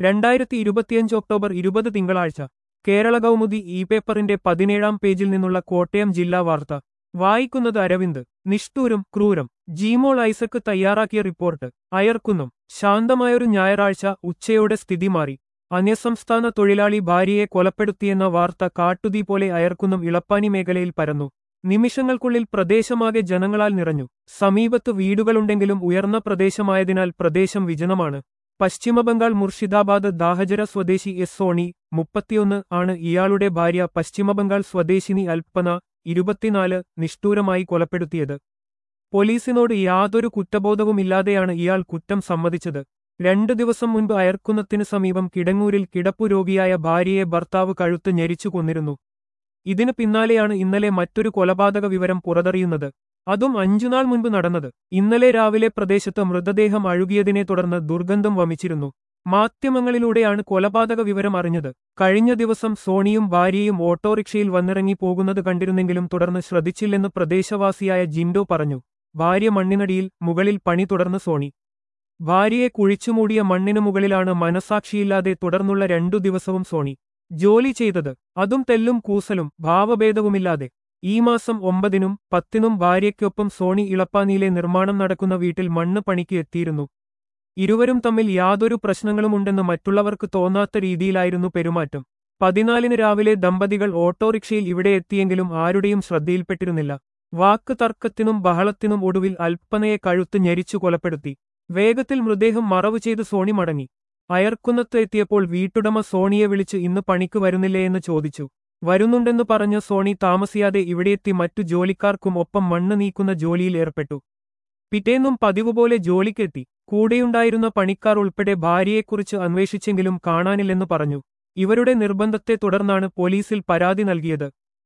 രണ്ടായിരത്തി ഇരുപത്തിയഞ്ച് ഒക്ടോബർ ഇരുപത് തിങ്കളാഴ്ച കേരള കൗമുദി ഇ പേപ്പറിന്റെ പതിനേഴാം പേജിൽ നിന്നുള്ള കോട്ടയം ജില്ലാ വാർത്ത വായിക്കുന്നത് അരവിന്ദ് നിഷ്ഠൂരം ക്രൂരം ജീമോൾ ഐസക്ക് തയ്യാറാക്കിയ റിപ്പോർട്ട് അയർക്കുന്നം ശാന്തമായൊരു ഞായറാഴ്ച ഉച്ചയോടെ സ്ഥിതി മാറി അന്യസംസ്ഥാന തൊഴിലാളി ഭാര്യയെ കൊലപ്പെടുത്തിയെന്ന വാർത്ത കാട്ടുതീ പോലെ അയർക്കുന്നം ഇളപ്പാനി മേഖലയിൽ പരന്നു നിമിഷങ്ങൾക്കുള്ളിൽ പ്രദേശമാകെ ജനങ്ങളാൽ നിറഞ്ഞു സമീപത്ത് വീടുകളുണ്ടെങ്കിലും ഉയർന്ന പ്രദേശമായതിനാൽ പ്രദേശം വിജനമാണ് പശ്ചിമബംഗാൾ മുർഷിദാബാദ് ദാഹജര സ്വദേശി എസ് സോണി മുപ്പത്തിയൊന്ന് ആണ് ഇയാളുടെ ഭാര്യ പശ്ചിമബംഗാൾ സ്വദേശിനി അൽപ്പന ഇരുപത്തിനാല് നിഷ്ഠൂരമായി കൊലപ്പെടുത്തിയത് പോലീസിനോട് യാതൊരു കുറ്റബോധവുമില്ലാതെയാണ് ഇയാൾ കുറ്റം സമ്മതിച്ചത് രണ്ടു ദിവസം മുൻപ് അയർക്കുന്നതിന് സമീപം കിടങ്ങൂരിൽ കിടപ്പുരോഗിയായ ഭാര്യയെ ഭർത്താവ് കഴുത്ത് ഞെരിച്ചു കൊന്നിരുന്നു ഇതിനു പിന്നാലെയാണ് ഇന്നലെ മറ്റൊരു കൊലപാതക വിവരം പുറത്തറിയുന്നത് അതും അഞ്ചുനാൾ മുൻപ് നടന്നത് ഇന്നലെ രാവിലെ പ്രദേശത്ത് മൃതദേഹം അഴുകിയതിനെ തുടർന്ന് ദുർഗന്ധം വമിച്ചിരുന്നു മാധ്യമങ്ങളിലൂടെയാണ് കൊലപാതക വിവരം അറിഞ്ഞത് കഴിഞ്ഞ ദിവസം സോണിയും ഭാര്യയും ഓട്ടോറിക്ഷയിൽ വന്നിറങ്ങി പോകുന്നത് കണ്ടിരുന്നെങ്കിലും തുടർന്ന് ശ്രദ്ധിച്ചില്ലെന്ന് പ്രദേശവാസിയായ ജിൻഡോ പറഞ്ഞു ഭാര്യ മണ്ണിനടിയിൽ മുകളിൽ പണി തുടർന്ന് സോണി ഭാര്യയെ കുഴിച്ചുമൂടിയ മണ്ണിനു മുകളിലാണ് മനസാക്ഷിയില്ലാതെ തുടർന്നുള്ള രണ്ടു ദിവസവും സോണി ജോലി ചെയ്തത് അതും തെല്ലും കൂസലും ഭാവഭേദവുമില്ലാതെ ഈ മാസം ഒമ്പതിനും പത്തിനും ഭാര്യയ്ക്കൊപ്പം സോണി ഇളപ്പാനിയിലെ നിർമ്മാണം നടക്കുന്ന വീട്ടിൽ മണ്ണ് പണിക്ക് എത്തിയിരുന്നു ഇരുവരും തമ്മിൽ യാതൊരു പ്രശ്നങ്ങളുമുണ്ടെന്ന് മറ്റുള്ളവർക്ക് തോന്നാത്ത രീതിയിലായിരുന്നു പെരുമാറ്റം പതിനാലിന് രാവിലെ ദമ്പതികൾ ഓട്ടോറിക്ഷയിൽ ഇവിടെ എത്തിയെങ്കിലും ആരുടെയും ശ്രദ്ധയിൽപ്പെട്ടിരുന്നില്ല വാക്ക് തർക്കത്തിനും ബഹളത്തിനും ഒടുവിൽ അൽപ്പനയെ കഴുത്ത് ഞെരിച്ചു കൊലപ്പെടുത്തി വേഗത്തിൽ മൃതദേഹം മറവ് ചെയ്ത് സോണി മടങ്ങി അയർക്കുന്നത്ത് എത്തിയപ്പോൾ വീട്ടുടമ സോണിയെ വിളിച്ച് ഇന്ന് പണിക്ക് വരുന്നില്ലേ എന്ന് ചോദിച്ചു വരുന്നുണ്ടെന്ന് പറഞ്ഞ സോണി താമസിയാതെ ഇവിടെയെത്തി മറ്റു ജോലിക്കാർക്കും ഒപ്പം മണ്ണ് നീക്കുന്ന ജോലിയിൽ ഏർപ്പെട്ടു പിറ്റേന്നും പതിവുപോലെ ജോലിക്കെത്തി കൂടെയുണ്ടായിരുന്ന പണിക്കാർ ഉൾപ്പെടെ ഭാര്യയെക്കുറിച്ച് അന്വേഷിച്ചെങ്കിലും കാണാനില്ലെന്ന് പറഞ്ഞു ഇവരുടെ നിർബന്ധത്തെ തുടർന്നാണ് പോലീസിൽ പരാതി നൽകിയത്